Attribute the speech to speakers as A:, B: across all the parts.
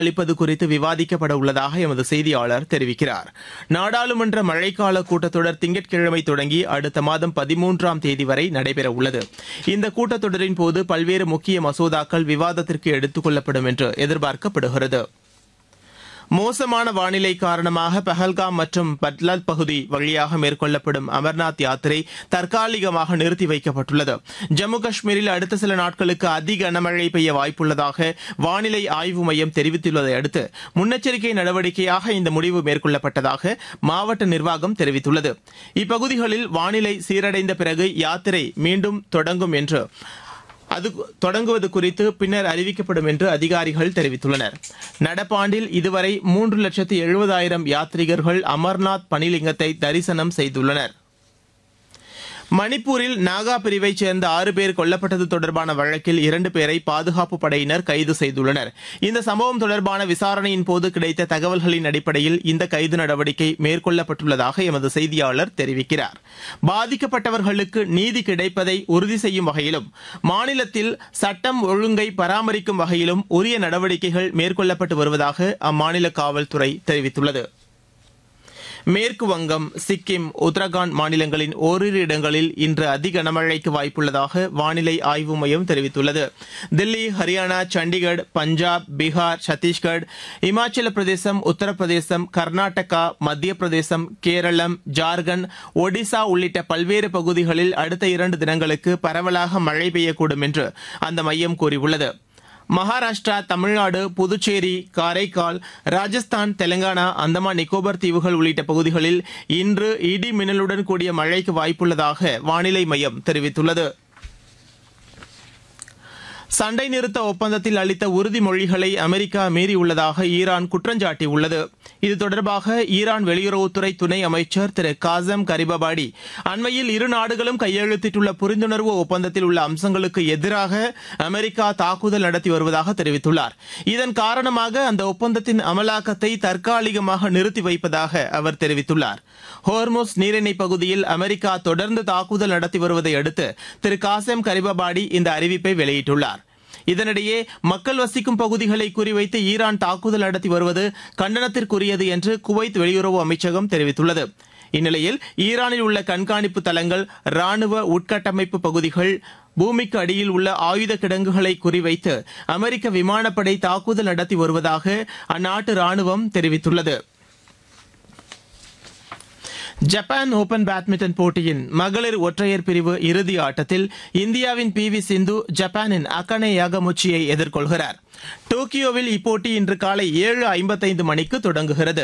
A: அளிப்பது குறித்து விவாதிக்கப்பட உள்ளதாக எமது செய்தியாளர் தெரிவிக்கிறார் நாடாளுமன்ற மழைக்கால கூட்டத்தொடர் திங்கட்கிழமை தொடங்கி அடுத்த மாதம் பதிமூன்றாம் தேதி வரை நடைபெற உள்ளது இந்த கூட்டத்தொடரின் போது பல்வேறு முக்கிய மசோதாக்கள் விவாதத்திற்கு எடுத்துக் கொள்ளப்படும் என்று எதிர்பார்க்கப்படுகிறது மோசமான வானிலை காரணமாக பஹல்காம் மற்றும் பட்லால் பகுதி வழியாக மேற்கொள்ளப்படும் அமர்நாத் யாத்திரை தற்காலிகமாக நிறுத்தி வைக்கப்பட்டுள்ளது ஜம்மு காஷ்மீரில் அடுத்த சில நாட்களுக்கு அதிக கனமழை பெய்ய வாய்ப்புள்ளதாக வானிலை ஆய்வு மையம் தெரிவித்துள்ளதை அடுத்து முன்னெச்சரிக்கை நடவடிக்கையாக இந்த முடிவு மேற்கொள்ளப்பட்டதாக மாவட்ட நிர்வாகம் தெரிவித்துள்ளது இப்பகுதிகளில் வானிலை சீரடைந்த பிறகு யாத்திரை மீண்டும் தொடங்கும் என்று அது தொடங்குவது குறித்து பின்னர் அறிவிக்கப்படும் என்று அதிகாரிகள் தெரிவித்துள்ளனர் நடப்பாண்டில் இதுவரை மூன்று லட்சத்து எழுபதாயிரம் யாத்ரீகர்கள் அமர்நாத் பனிலிங்கத்தை தரிசனம் செய்துள்ளனர் மணிப்பூரில் நாகா பிரிவைச் சேர்ந்த ஆறு பேர் கொல்லப்பட்டது தொடர்பான வழக்கில் இரண்டு பேரை பாதுகாப்பு படையினர் கைது செய்துள்ளனர் இந்த சம்பவம் தொடர்பான விசாரணையின் போது கிடைத்த தகவல்களின் அடிப்படையில் இந்த கைது நடவடிக்கை மேற்கொள்ளப்பட்டுள்ளதாக எமது செய்தியாளர் தெரிவிக்கிறார் பாதிக்கப்பட்டவர்களுக்கு நீதி கிடைப்பதை உறுதி செய்யும் வகையிலும் மாநிலத்தில் சட்டம் ஒழுங்கை பராமரிக்கும் வகையிலும் உரிய நடவடிக்கைகள் மேற்கொள்ளப்பட்டு வருவதாக அம்மாநில காவல்துறை தெரிவித்துள்ளது மேற்கு வங்கம் சிக்கிம் உத்தரகாண்ட் மாநிலங்களின் ஓரிரு இடங்களில் இன்று அதி கனமழைக்கு வாய்ப்புள்ளதாக வானிலை ஆய்வு மையம் தெரிவித்துள்ளது தில்லி ஹரியானா சண்டிகர் பஞ்சாப் பீகார் சத்தீஸ்கர் இமாச்சல பிரதேசம் உத்தரப்பிரதேசம் கர்நாடகா மத்திய பிரதேசம் கேரளம் ஜார்க்கண்ட் ஒடிசா உள்ளிட்ட பல்வேறு பகுதிகளில் அடுத்த இரண்டு தினங்களுக்கு பரவலாக மழை பெய்யக்கூடும் என்று அந்த மையம் கூறியுள்ளது மகாராஷ்டிரா தமிழ்நாடு புதுச்சேரி காரைக்கால் ராஜஸ்தான் தெலங்கானா அந்தமான் நிக்கோபார் தீவுகள் உள்ளிட்ட பகுதிகளில் இன்று இடி மின்னலுடன் கூடிய மழைக்கு வாய்ப்புள்ளதாக வானிலை மையம் தெரிவித்துள்ளது சண்டை நிறுத்த ஒப்பந்தத்தில் அளித்த உறுதிமொழிகளை அமெரிக்கா மீறியுள்ளதாக ஈரான் குற்றஞ்சாட்டியுள்ளது இது தொடர்பாக ஈரான் வெளியுறவுத்துறை துணை அமைச்சர் திரு காசம் கரிபபாடி அண்மையில் இரு நாடுகளும் கையெழுத்திட்டுள்ள புரிந்துணர்வு ஒப்பந்தத்தில் உள்ள அம்சங்களுக்கு எதிராக அமெரிக்கா தாக்குதல் நடத்தி வருவதாக தெரிவித்துள்ளார் இதன் காரணமாக அந்த ஒப்பந்தத்தின் அமலாக்கத்தை தற்காலிகமாக நிறுத்தி வைப்பதாக அவர் தெரிவித்துள்ளார் ஹோர்மோஸ் நீரிணை பகுதியில் அமெரிக்கா தொடர்ந்து தாக்குதல் நடத்தி வருவதை அடுத்து திரு காசம் கரிபபாடி இந்த அறிவிப்பை வெளியிட்டுள்ளார் இதனிடையே மக்கள் வசிக்கும் பகுதிகளை குறிவைத்து ஈரான் தாக்குதல் நடத்தி வருவது கண்டனத்திற்குரியது என்று குவைத் வெளியுறவு அமைச்சகம் தெரிவித்துள்ளது இந்நிலையில் ஈரானில் உள்ள கண்காணிப்பு தளங்கள் ராணுவ உட்கட்டமைப்பு பகுதிகள் பூமிக்கு அடியில் உள்ள ஆயுத கிடங்குகளை குறிவைத்து அமெரிக்க விமானப்படை தாக்குதல் நடத்தி வருவதாக அந்நாட்டு ராணுவம் தெரிவித்துள்ளது ஜப்பான் ஓபன் பேட்மிண்டன் போட்டியின் மகளிர் ஒற்றையர் பிரிவு இறுதி ஆட்டத்தில் இந்தியாவின் பி வி சிந்து ஜப்பானின் அகனே யாகமுச்சியை எதிர்கொள்கிறார் டோக்கியோவில் இப்போட்டி இன்று காலை ஏழு ஐம்பத்தைந்து மணிக்கு தொடங்குகிறது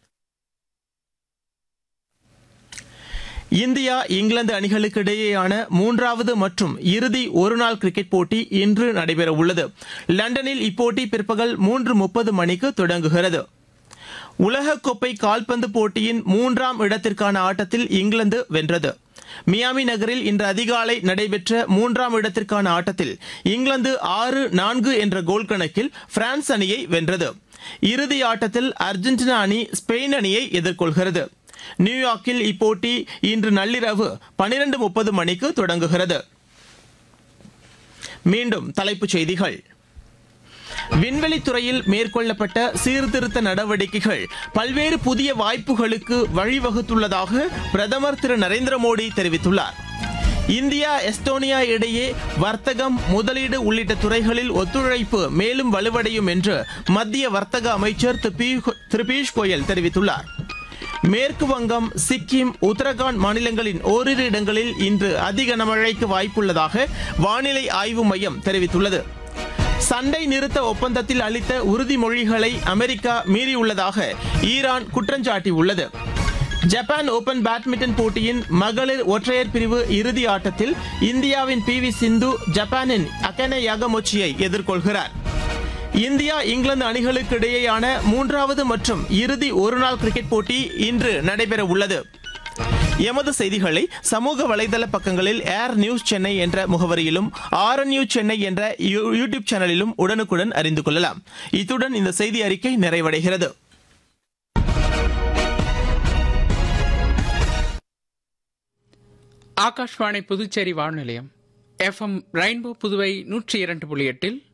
A: இந்தியா இங்கிலாந்து அணிகளுக்கு இடையேயான மூன்றாவது மற்றும் இறுதி ஒருநாள் கிரிக்கெட் போட்டி இன்று நடைபெறவுள்ளது லண்டனில் இப்போட்டி பிற்பகல் மூன்று முப்பது மணிக்கு தொடங்குகிறது உலகக்கோப்பை கால்பந்து போட்டியின் மூன்றாம் இடத்திற்கான ஆட்டத்தில் இங்கிலாந்து வென்றது மியாமி நகரில் இன்று அதிகாலை நடைபெற்ற மூன்றாம் இடத்திற்கான ஆட்டத்தில் இங்கிலாந்து ஆறு நான்கு என்ற கோல் கணக்கில் பிரான்ஸ் அணியை வென்றது இறுதி ஆட்டத்தில் அர்ஜென்டினா அணி ஸ்பெயின் அணியை எதிர்கொள்கிறது நியூயார்க்கில் இப்போட்டி இன்று நள்ளிரவு பனிரெண்டு முப்பது மணிக்கு தொடங்குகிறது மீண்டும் தலைப்புச் செய்திகள் விண்வெளித்துறையில் மேற்கொள்ளப்பட்ட சீர்திருத்த நடவடிக்கைகள் பல்வேறு புதிய வாய்ப்புகளுக்கு வழிவகுத்துள்ளதாக பிரதமர் திரு நரேந்திர மோடி தெரிவித்துள்ளார் இந்தியா எஸ்டோனியா இடையே வர்த்தகம் முதலீடு உள்ளிட்ட துறைகளில் ஒத்துழைப்பு மேலும் வலுவடையும் என்று மத்திய வர்த்தக அமைச்சர் திரு பியூஷ் கோயல் தெரிவித்துள்ளார் மேற்கு வங்கம் சிக்கிம் உத்தரகாண்ட் மாநிலங்களின் ஓரிரு இடங்களில் இன்று அதிக கனமழைக்கு வாய்ப்புள்ளதாக வானிலை ஆய்வு மையம் தெரிவித்துள்ளது சண்டை நிறுத்த ஒப்பந்தத்தில் அளித்த உறுதிமொழிகளை அமெரிக்கா மீறியுள்ளதாக ஈரான் குற்றஞ்சாட்டியுள்ளது ஜப்பான் ஓபன் பேட்மிண்டன் போட்டியின் மகளிர் ஒற்றையர் பிரிவு இறுதி ஆட்டத்தில் இந்தியாவின் பி வி சிந்து ஜப்பானின் அகனே யாகமொச்சியை எதிர்கொள்கிறார் இந்தியா இங்கிலாந்து அணிகளுக்கு இடையேயான மூன்றாவது மற்றும் இறுதி ஒருநாள் கிரிக்கெட் போட்டி இன்று நடைபெற உள்ளது எமது செய்திகளை சமூக வலைதள பக்கங்களில் ஏர் நியூஸ் சென்னை என்ற முகவரியிலும் ஆர் நியூஸ் சென்னை என்ற யூடியூப் சேனலிலும் உடனுக்குடன் அறிந்து கொள்ளலாம் இத்துடன் இந்த செய்தி அறிக்கை நிறைவடைகிறது
B: ஆகாஷ்வாணி புதுச்சேரி வானொலி நிலையம் எஃப்எம் ரெயின்போ புதுவை நூற்றி இரண்டு புள்ளி எட்டில்